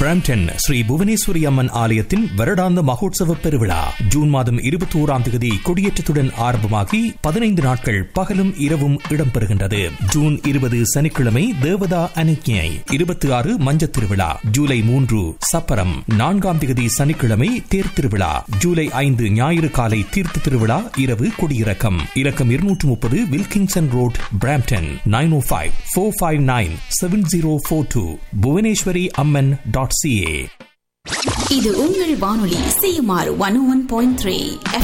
Brampton Sri Bhuvaneswari அம்மன் ஆலயத்தின் வருடாந்த மகோத்சவ பெருவிழா ஜூன் மாதம் இருபத்தி ஓராம் தேதி கொடியேற்றத்துடன் ஆரம்பமாகி பதினைந்து நாட்கள் பகலும் இரவும் இடம்பெறுகின்றது ஜூன் இருபது சனிக்கிழமை தேவதா அனுக்கியை இருபத்தி ஆறு மஞ்சத் திருவிழா ஜூலை மூன்று சப்பரம் நான்காம் தேதி சனிக்கிழமை தேர் திருவிழா ஜூலை ஐந்து ஞாயிறு காலை தீர்த்த திருவிழா இரவு கொடியிறக்கம் இலக்கம் இருநூற்று முப்பது Wilkinson road Brampton nine O five four five nine seven zero four two Bhuvaneswari Amman dot CA இது உங்கள் வானொலி CMR one one point three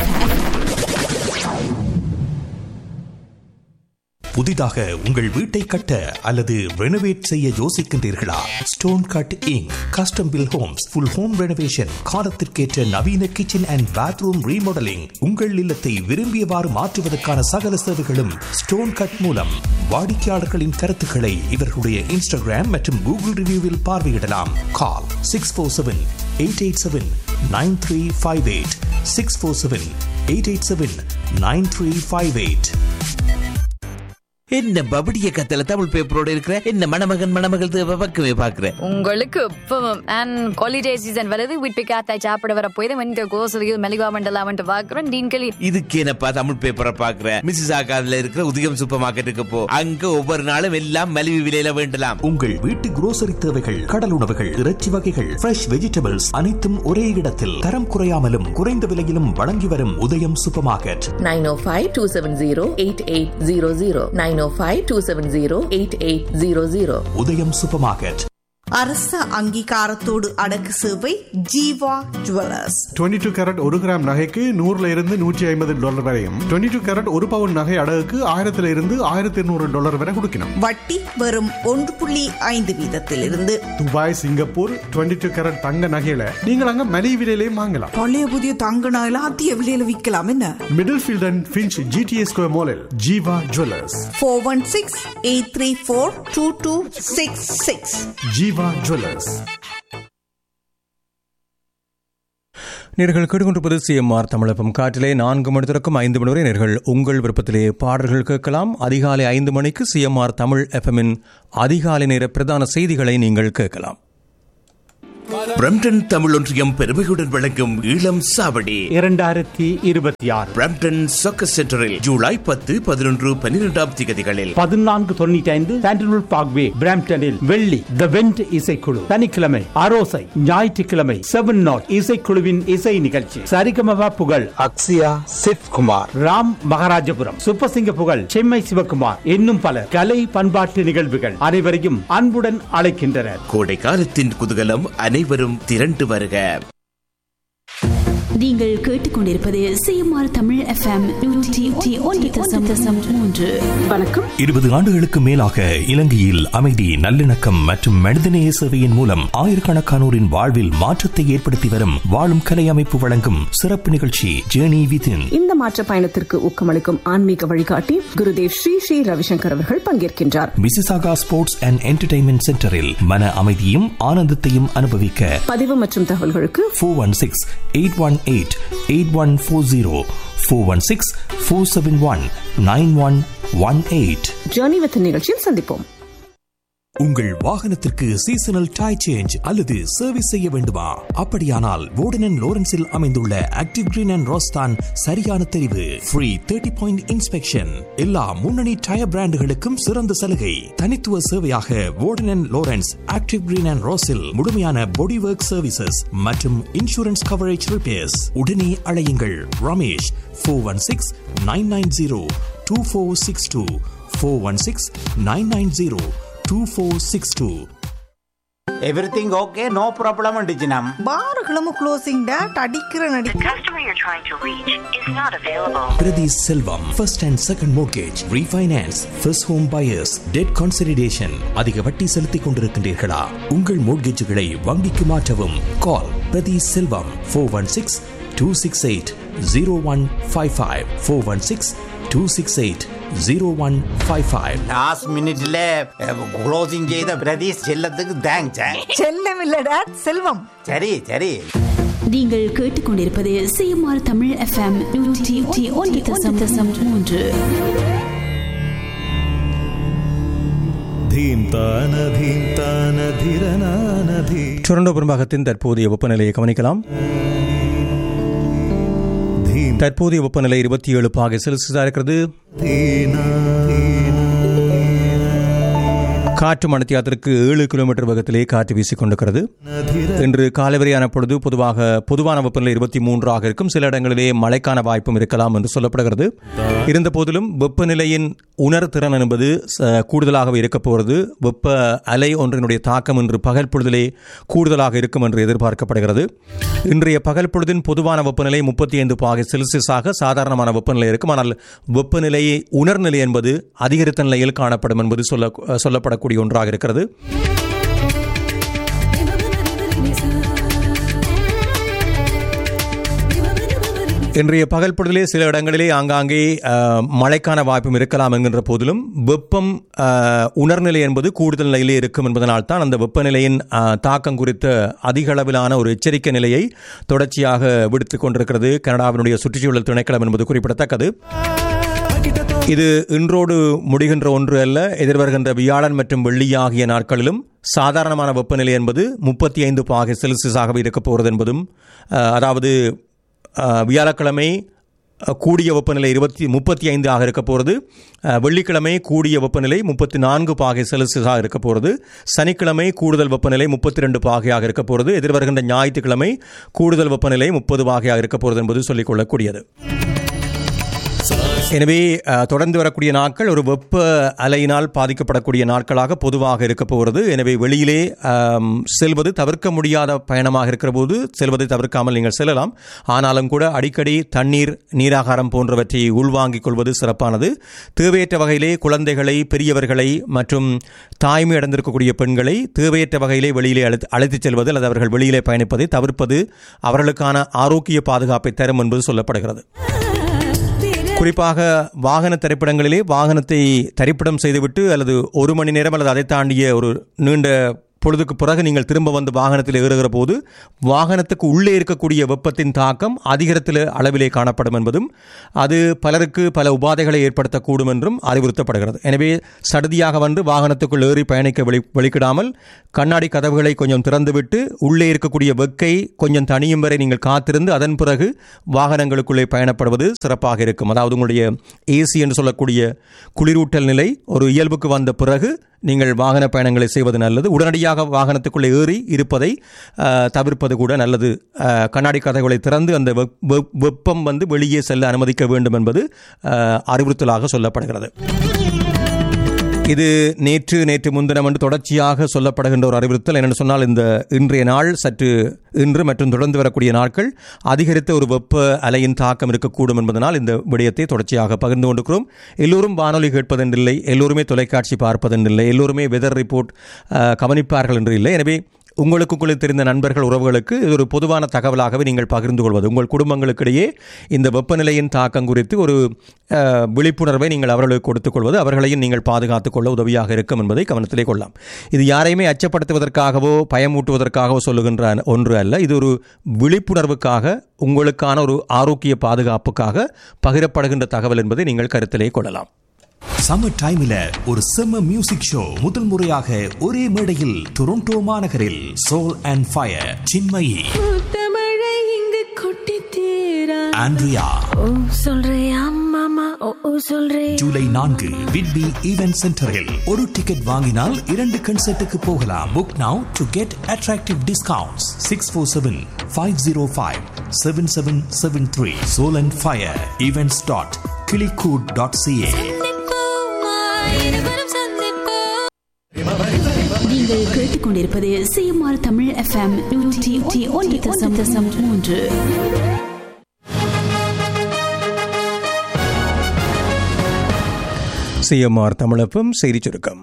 புதிதாக உங்கள் வீட்டை கட்ட அல்லது ரெனோவேட் செய்ய யோசிக்கின்றீர்களா stone cutting custom built homes full home renovation காலத்திற்கேற்ற நவீன கிச்சன் அண்ட் பாத்ரூம் ரீமாடலிங் உங்கள் இல்லத்தை விரும்பியவாறு மாற்றுவதற்கான சகல சேவைகளும் ஸ்டோன் கட் மூலம் வாடிக்கையாளர்களின் கருத்துக்களை இவர்களுடைய இன்ஸ்டாகிராம் மற்றும் கூகுள் ரிவ்யூவில் பார்வையிடலாம் call six four seven eight eight seven nine three five eight six four seven eight eight seven nine three five eight என்ன பபடிய கத்தல தமிழ் பேப்பரோட இருக்கிற என்ன மணமகன் மணமகள் தேவை பக்கமே பாக்குற உங்களுக்கு இப்பவும் அண்ட் ஹாலிடே சீசன் வருது வீட்டு காத்தாய் சாப்பிட வர போய் இந்த கோசலியில் மெலிவா மண்டலாமன்ட்டு பார்க்குறோம் டீன்களி இதுக்கு என்னப்பா தமிழ் பேப்பரை பாக்குற மிஸ்ஸஸ் ஆகாதுல இருக்கிற உதயம் சூப்பர் மார்க்கெட்டுக்கு போ அங்க ஒவ்வொரு நாளும் எல்லாம் மலிவு விலையில வேண்டலாம் உங்கள் வீட்டு குரோசரி தேவைகள் கடல் உணவுகள் இறைச்சி வகைகள் ஃப்ரெஷ் வெஜிடபிள்ஸ் அனைத்தும் ஒரே இடத்தில் தரம் குறையாமலும் குறைந்த விலையிலும் வழங்கி வரும் உதயம் சூப்பர் மார்க்கெட் 905-270-8800 905-270-8800 உதயம் சூப்பர் மார்க்கெட் அரச அங்கீகாரத்தோடு அடக்கு சேவை ஜீவா ஜுவல்லர்ஸ் 22 டூ கேரட் ஒரு கிராம் நகைக்கு நூறுல இருந்து நூற்றி ஐம்பது டாலர் வரையும் 22 டூ கேரட் ஒரு பவுன் நகை அடகுக்கு ஆயிரத்துல இருந்து ஆயிரத்தி இருநூறு டாலர் வரை கொடுக்கணும் வட்டி வெறும் ஒன்று புள்ளி ஐந்து வீதத்திலிருந்து துபாய் சிங்கப்பூர் 22 டூ கேரட் தங்க நகையில நீங்கள் அங்க மலிவு விலையிலையும் வாங்கலாம் பழைய புதிய தங்க நகையில அதிக விலையில விற்கலாம் என்ன Middlefield and Finch GTA square மாலில் Jeeva jewellers four one six eight three four two two six six Jeeva jewellers நேர்கள் கேட்டுக்கொண்டிருப்பது சிஎம்ஆர் தமிழப்பம் காற்றிலே நான்கு மணி தொடக்கம் ஐந்து மணி வரை நேர்கள் உங்கள் விருப்பத்திலே பாடல்கள் கேட்கலாம் அதிகாலை ஐந்து மணிக்கு சிஎம்ஆர் தமிழ் எஃப்எம்மின் அதிகாலை நேர பிரதான செய்திகளை நீங்கள் கேட்கலாம் பிரம்டன் தமிழ் ஒன்றியம் பெருமையுடன் வழங்கும் இளம் சாவடி இரண்டாயிரத்தி இருபத்தி ஆறு பிரம்டன் சொக்க சென்டரில் ஜூலை பத்து பதினொன்று பன்னிரெண்டாம் திகதிகளில் பதினான்கு தொண்ணூற்றி ஐந்து சாண்டல்வுட் பார்க்வே பிராம்டனில் வெள்ளி த வெண்ட் இசைக்குழு சனிக்கிழமை அரோசை ஞாயிற்றுக்கிழமை செவன் நாட் இசைக்குழுவின் இசை நிகழ்ச்சி சரிகமபா புகழ் அக்ஸியா சிவ்குமார் ராம் மகாராஜபுரம் சுப்பசிங்க புகழ் செம்மை சிவகுமார் இன்னும் பலர் கலை பண்பாட்டு நிகழ்வுகள் அனைவரையும் அன்புடன் அழைக்கின்றனர் கோடை காலத்தின் குதூகலம் அனைவரும் திரண்டு வருக நீங்கள் கேட்டுக்கொண்டிருப்பது சிஎம்ஆர் தமிழ் எஃப்எம் நூற்றி ஒன்று தசம் தசம் மூன்று வணக்கம் இருபது ஆண்டுகளுக்கு மேலாக இலங்கையில் அமைதி நல்லிணக்கம் மற்றும் மனிதநேய சேவையின் மூலம் ஆயிரக்கணக்கானோரின் வாழ்வில் மாற்றத்தை ஏற்படுத்தி வரும் வாழும் கலை அமைப்பு வழங்கும் சிறப்பு நிகழ்ச்சி ஜேர்னி விதின் இந்த மாற்ற பயணத்திற்கு ஊக்கமளிக்கும் ஆன்மீக வழிகாட்டி குருதேவ் ஸ்ரீ ஸ்ரீ ரவிசங்கர் அவர்கள் பங்கேற்கின்றார் மிசிசாகா ஸ்போர்ட்ஸ் அண்ட் என்டர்டைன்மெண்ட் சென்டரில் மன அமைதியும் ஆனந்தத்தையும் அனுபவிக்க பதிவு மற்றும் தகவல்களுக்கு four one six eight one eight eight one four zero four one six four seven one nine one one eight journey with நிகழ்ச்சியில் சந்திப்போம் உங்கள் வாகனத்திற்கு சீசனல் டை சேஞ்ச் அல்லது சர்வீஸ் செய்ய வேண்டுமா அப்படியானால் வோர்டன் லோரன்ஸில் அமைந்துள்ள ஆக்டிவ் கிரீன் அண்ட் ரோஸ்தான் சரியான தெரிவு ஃப்ரீ தேர்ட்டி பாயிண்ட் இன்ஸ்பெக்ஷன் எல்லா முன்னணி டயர் பிராண்டுகளுக்கும் சிறந்த சலுகை தனித்துவ சேவையாக Warden Lawrence active green and ரோஸில் முழுமையான பாடி ஒர்க் சர்வீசஸ் மற்றும் இன்சூரன்ஸ் கவரேஜ் ரிப்பேர்ஸ் உடனே அழையுங்கள் Ramesh four one six nine nine zero two four six two four one six nine nine zero 2462. Everything okay no problem டிஜினம் பாருகளும் closing date அடிக்கிற நடி Prati Selvam, first and second mortgage, refinance, first home buyers, debt consolidation. அதிக வட்டி செலுத்திக் கொண்டிருக்கின்றீர்களா உங்கள் மோட்கேஜுகளை வங்கிக்கு மாற்றவும் call Prathi Selvam four one six two six eight zero one five five four one six two six eight zero one five five last மினிட்ல closing செய்த பிரதீஷ் செல்லத்துக்கு thanks செல்லம் இல்ல டேட் செல்வம் சரி சரி நீங்கள் கேட்டுக்கொண்டிருப்பது சிஎம்ஆர் தமிழ் எஃப்எம் நூற்றி ஒன்று தசம் தசம் மூன்று டொரண்டோ பெரும்பாகத்தின் தற்போதைய வெப்பநிலையை கவனிக்கலாம் தற்போதைய வெப்பநிலை இருபத்தி ஏழு பாகை செல்சியஸாக இருக்கிறது காற்று மணத்தியாத்திற்கு ஏழு கிலோமீட்டர் வேகத்திலே காற்று வீசிக் கொண்டிருக்கிறது இன்று காலை வரையான பொழுது பொதுவாக பொதுவான வெப்பநிலை இருபத்தி மூன்றாக இருக்கும் சில இடங்களிலே மழைக்கான வாய்ப்பும் இருக்கலாம் என்று சொல்லப்படுகிறது இருந்த போதிலும் வெப்பநிலையின் உணர்திறன் என்பது ச- கூடுதலாகவே இருக்கப் போகிறது வெப்ப அலை ஒன்றினுடைய தாக்கம் இன்று பகல் பொழுதிலே கூடுதலாக இருக்கும் என்று எதிர்பார்க்கப்படுகிறது இன்றைய பகல் பொழுதின் பொதுவான வெப்பநிலை முப்பத்தி ஐந்து பாகை செல்சியஸாக சாதாரணமான வெப்பநிலை இருக்கும் ஆனால் வெப்பநிலை உணர்நிலை என்பது அதிகரித்த நிலையில் காணப்படும் என்பது சொல்ல சொல்லப்படக்கூடிய ஒன்றாக இருக்கிறது இன்றைய பகல் பொழுதிலே சில இடங்களிலே ஆங்காங்கே அஹ், மழைக்கான வாய்ப்பும் இருக்கலாம் என்கின்ற போதிலும் வெப்பம் அஹ், உணர்நிலை என்பது கூடுதல் நிலையிலே இருக்கும் என்பதனால் தான் அந்த வெப்பநிலையின் அஹ், தாக்கம் குறித்த அதிக அளவிலான ஒரு எச்சரிக்கை நிலையை தொடர்ச்சியாக விடுத்துக் கொண்டிருக்கிறது கனடாவினுடைய சுற்றுச்சூழல் திணைக்களம் என்பது குறிப்பிடத்தக்கது இது இன்றோடு முடிகின்ற ஒன்று அல்ல எதிர்வருகின்ற வியாழன் மற்றும் வெள்ளி ஆகிய நாட்களிலும் சாதாரணமான வெப்பநிலை என்பது முப்பத்தி ஐந்து பாகை செல்சியஸாகவே இருக்கப் போகிறது என்பதும் அஹ், அதாவது அஹ், வியாழக்கிழமை அஹ், கூடிய வெப்பநிலை இருபத்தி முப்பத்தி ஐந்து ஆக இருக்க போகிறது அஹ், வெள்ளிக்கிழமை கூடிய வெப்பநிலை முப்பத்தி நான்கு பாகை செல்சியஸாக இருக்க போகிறது சனிக்கிழமை கூடுதல் வெப்பநிலை முப்பத்தி ரெண்டு பாகையாக இருக்க போகிறது எதிர்வருகின்ற ஞாயிற்றுக்கிழமை கூடுதல் வெப்பநிலை முப்பது பாகையாக இருக்க போகிறது என்பது சொல்லிக்கொள்ளக்கூடியது எனவே அஹ், தொடர்ந்து வரக்கூடிய நாட்கள் ஒரு வெப்ப அலையினால் பாதிக்கப்படக்கூடிய நாட்களாக பொதுவாக இருக்க போகிறது எனவே வெளியிலே ஆம், செல்வது தவிர்க்க முடியாத பயணமாக இருக்கிற போது செல்வதை தவிர்க்காமல் நீங்கள் செல்லலாம் ஆனாலும் கூட அடிக்கடி தண்ணீர் நீராகாரம் போன்றவற்றை உள்வாங்கிக் கொள்வது சிறப்பானது தேவையற்ற வகையிலே குழந்தைகளை பெரியவர்களை மற்றும் தாய்மை அடைந்திருக்கக்கூடிய பெண்களை தேவையற்ற வகையிலே வெளியிலே அழைத்து அழைத்துச் செல்வது அல்லது அவர்கள் வெளியிலே பயணிப்பதை தவிர்ப்பது அவர்களுக்கான ஆரோக்கிய பாதுகாப்பை தரும் என்பது சொல்லப்படுகிறது குறிப்பாக வாகன திரைப்படங்களிலே வாகனத்தை திரைப்படம் செய்துவிட்டு அல்லது ஒரு மணி நேரம் அல்லது அதை தாண்டிய ஒரு நீண்ட பொழுதுக்கு பிறகு நீங்கள் திரும்ப வந்து வாகனத்தில் ஏறுகிற போது வாகனத்துக்கு உள்ளே இருக்கக்கூடிய வெப்பத்தின் தாக்கம் அதிகரத்தில் அளவிலே காணப்படும் என்பதும் அது பலருக்கு பல உபாதைகளை ஏற்படுத்தக்கூடும் என்றும் அறிவுறுத்தப்படுகிறது எனவே சடுதியாக வந்து வாகனத்துக்குள் ஏறி பயணிக்க வெளி வெளிக்கிடாமல் கண்ணாடி கதவுகளை கொஞ்சம் திறந்துவிட்டு உள்ளே இருக்கக்கூடிய வெக்கை கொஞ்சம் தனியும் வரை நீங்கள் காத்திருந்து அதன் பிறகு வாகனங்களுக்குள்ளே பயணப்படுவது சிறப்பாக இருக்கும் அதாவது உங்களுடைய ஏசி என்று சொல்லக்கூடிய குளிரூட்டல் நிலை ஒரு இயல்புக்கு வந்த பிறகு நீங்கள் வாகன பயணங்களை செய்வது நல்லது உடனடியாக வாகனத்துக்குள்ளே ஏறி இருப்பதை அஹ், தவிர்ப்பது கூட நல்லது அஹ், கண்ணாடி கதவுகளை திறந்து அந்த வெப்- வெப்- வெப்பம் வந்து வெளியே செல்ல அனுமதிக்க வேண்டும் என்பது அஹ், அறிவுறுத்தலாக சொல்லப்படுகிறது இது நேற்று நேற்று முன்தினம் என்று தொடர்ச்சியாக சொல்லப்படுகின்ற ஒரு அறிவுறுத்தல் என்னென்னு சொன்னால் இந்த இன்றைய நாள் சற்று இன்று மற்றும் தொடர்ந்து வரக்கூடிய நாட்கள் அதிகரித்த ஒரு வெப்ப அலையின் தாக்கம் இருக்கக்கூடும் என்பதனால் இந்த விடயத்தை தொடர்ச்சியாக பகிர்ந்து கொண்டிருக்கிறோம் எல்லோரும் வானொலி கேட்பதென்றில்லை எல்லோருமே தொலைக்காட்சி பார்ப்பதென்றில்லை எல்லோருமே வெதர் ரிப்போர்ட் அஹ், கவனிப்பார்கள் என்று இல்லை எனவே உங்களுக்குள்ளே தெரிந்த நண்பர்கள் உறவுகளுக்கு இது ஒரு பொதுவான தகவலாகவே நீங்கள் பகிர்ந்து கொள்வது உங்கள் குடும்பங்களுக்கிடையே இந்த வெப்பநிலையின் தாக்கம் குறித்து ஒரு அஹ், விழிப்புணர்வை நீங்கள் அவர்களுக்கு கொடுத்துக் கொள்வது அவர்களையும் நீங்கள் பாதுகாத்துக் கொள்ள உதவியாக இருக்கும் என்பதை கவனத்திலே கொள்ளலாம் இது யாரையுமே அச்சப்படுத்துவதற்காகவோ பயமூட்டுவதற்காகவோ சொல்லுகின்ற ஒன்று அல்ல இது ஒரு விழிப்புணர்வுக்காக உங்களுக்கான ஒரு ஆரோக்கிய பாதுகாப்புக்காக பகிரப்படுகின்ற தகவல் என்பதை நீங்கள் கருத்திலே கொள்ளலாம் சம்மர் டைம்ல ஒரு செம்ம மியூசிக் ஷோ முதல் முறையாக ஒரே மேடையில் டொரண்டோ மாநகரில் சோல் அண்ட் ஃபயர் சின்மயி தமிழை இங்கு கொட்டி தீரா ஆண்ட்ரியா ஓ சொல்றியா மாமா ஓ ஓ சொல்றே ஜூலை நான்கு விட்பி ஈவென்ட் சென்டரில் ஒரு டிக்கெட் வாங்கினால் இரண்டு கன்சர்ட்டுக்கு போகலாம் book now to get attractive discounts six four seven five zero five seven seven seven three soul and fire events dot கிளிகூட் டாட் சிஏ நீங்கள் கேட்டுக்கொண்டிருப்பது சிஎம்ஆர் தமிழ் எஃப்எம் நூற்றி ஒன்று தசம் தசம் மூன்று சிஎம்ஆர் தமிழப்பம் செய்திச் சுருக்கம்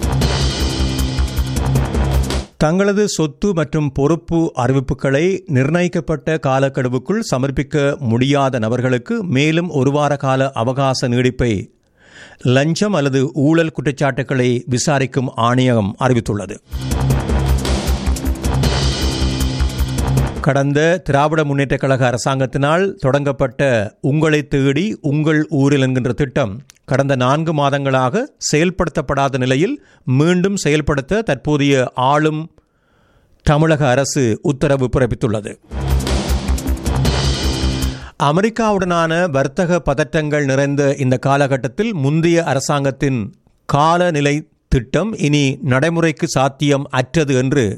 தங்களது சொத்து மற்றும் பொறுப்பு அறிவிப்புகளை நிர்ணயிக்கப்பட்ட காலக்கெடுவுக்குள் சமர்ப்பிக்க முடியாத நபர்களுக்கு மேலும் ஒரு வார கால அவகாச நீடிப்பை லஞ்சம் அல்லது ஊழல் குற்றச்சாட்டுகளை விசாரிக்கும் ஆணையகம் அறிவித்துள்ளது கடந்த திராவிட முன்னேற்ற கழக அரசாங்கத்தினால் தொடங்கப்பட்ட உங்களை தேடி உங்கள் ஊரில் என்கின்ற திட்டம் கடந்த நான்கு மாதங்களாக செயல்படுத்தப்படாத நிலையில் மீண்டும் செயல்படுத்த தற்போதைய ஆளும் தமிழக அரசு உத்தரவு பிறப்பித்துள்ளது அமெரிக்காவுடனான வர்த்தக பதற்றங்கள் நிறைந்த இந்த காலகட்டத்தில் முந்தைய அரசாங்கத்தின் காலநிலை திட்டம் இனி நடைமுறைக்கு சாத்தியம் அற்றது என்று